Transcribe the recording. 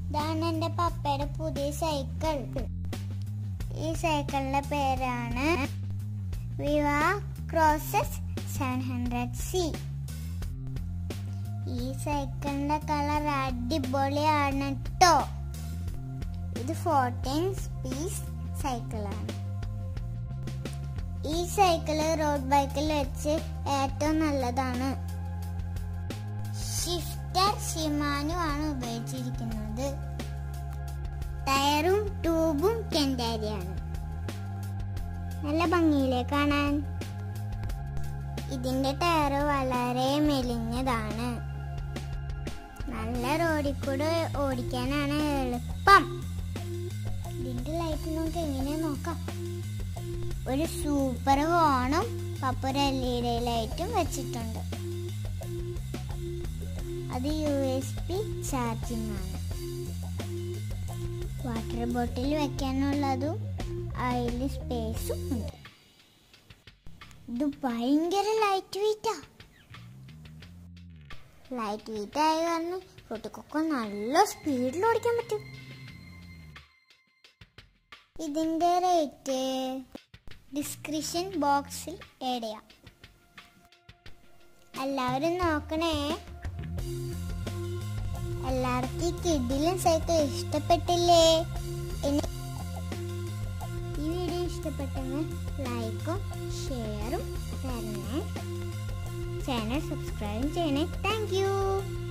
ഇതാണ് എൻ്റെ പപ്പയുടെ പുതിയ സൈക്കിൾ ഈ സൈക്കിളിന്റെ പേരാണ് Viva Crosses seven hundred C ഈ സൈക്കിളിന്റെ കളർ അടിപൊളിയാണ് കേട്ടോ ഇത് ഫോർട്ടീൻ സ്പീസ് സൈക്കിളാണ് ഈ സൈക്കിള് റോഡ് ബൈക്കിൽ വെച്ച് ഏറ്റവും നല്ലതാണ് ഷിഫ്റ്റർ ഷിമാനു ആണ് ഉപയോഗിച്ചിരിക്കുന്നത് ടയറും ട്യൂബും കെൻഡാരിയാണ് നല്ല ഭംഗിയിലെ കാണാൻ ഇതിന്റെ ടയർ വളരെ മെലിഞ്ഞതാണ് നല്ല റോഡിൽ കൂടെ ഓടിക്കാനാണ് എളുപ്പം ഇതിന്റെ ലൈറ്റ് നമുക്ക് എങ്ങനെ നോക്കാം ഒരു സൂപ്പർ ഹോണും പപ്പ ഒരു എൽ ഇ ഡി ലൈറ്റും വെച്ചിട്ടുണ്ട് അത് യു എസ് പി ചാർജിങ് ആണ് വാട്ടർ ബോട്ടിൽ വെക്കാനുള്ളതും അതിൽ സ്പേസും ഉണ്ട് ഇത് ഭയങ്കര ലൈറ്റ് വെയിറ്റാ ലൈറ്റ് വെയിറ്റ് ആയ കാരണം കുട്ടിക്കൊക്കെ നല്ല സ്പീഡിൽ ഓടിക്കാൻ പറ്റും ഇതിന്റെ റേറ്റ് ഡിസ്ക്രിപ്ഷൻ ബോക്സിൽ ആഡ് ചെയ്യാം എല്ലാവരും നോക്കണേ എല്ലാവർക്കും ഈ കിഡിലും സൈക്കിൾ ഇഷ്ടപ്പെട്ടില്ലേ ഇനി ഈ വീഡിയോ ഇഷ്ടപ്പെട്ടെങ്കിൽ ലൈക്കും ഷെയറും തരണേ ചാനൽ സബ്സ്ക്രൈബ് ചെയ്യണേ താങ്ക് യു